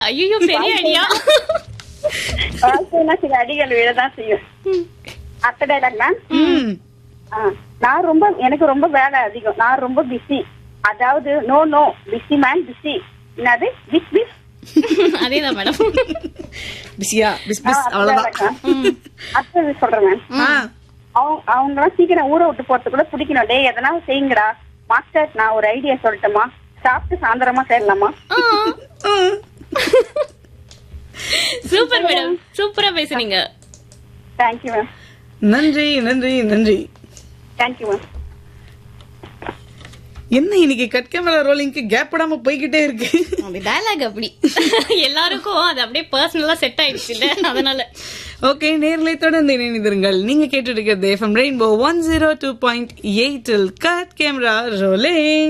ஐயோ பெரிய ஐடியா வாழ்க்கைனா சில அடிகள் விழதான் செய்யும் அத்த டைலாக் மேம் ம். ஆ, நான் ரொம்ப எனக்கு ரொம்ப வேலை அதிகம் நான் ரொம்ப பிஸி அதாவது no no busy man busy என்னது பிஸ் பிஸ் அதேதான் மேடம் பிஸியா பிஸ் பிஸ் அவ்வளவுதான் அடுத்தது சொல்றேன் மேம் ஆ. அவங்க அவங்க எல்லாம் சீக்கிரம் ஊரை விட்டு போறது கூட பிடிக்கணும் டேய் எதனா செய்யுங்கடா மாஸ்டர் நான் ஒரு ஐடியா சொல்லட்டுமா சாப்பிட்டு சாயந்தரமா சேரலாமா ம். சூப்பர் மேடம் சூப்பரா பேசுனீங்க தேங்க்யூ மேம் நன்றி நன்றி நன்றி தேங்க்யூ மேம் என்ன இன்னைக்கு கட் கேமரா ரோலிங்க்கு கேப் விடாம போய்கிட்டே இருக்கு அப்படி டயலாக் அப்படி எல்லாருக்கும் அது அப்படியே பர்சனலா செட் ஆயிடுச்சு இல்ல அதனால ஓகே நேர்களை தொடர்ந்து இணைந்திருங்கள் நீங்க கேட்டு இருக்கிறது FM rainbow one zero two point எயிட்டில் கட் கேமரா ரோலிங்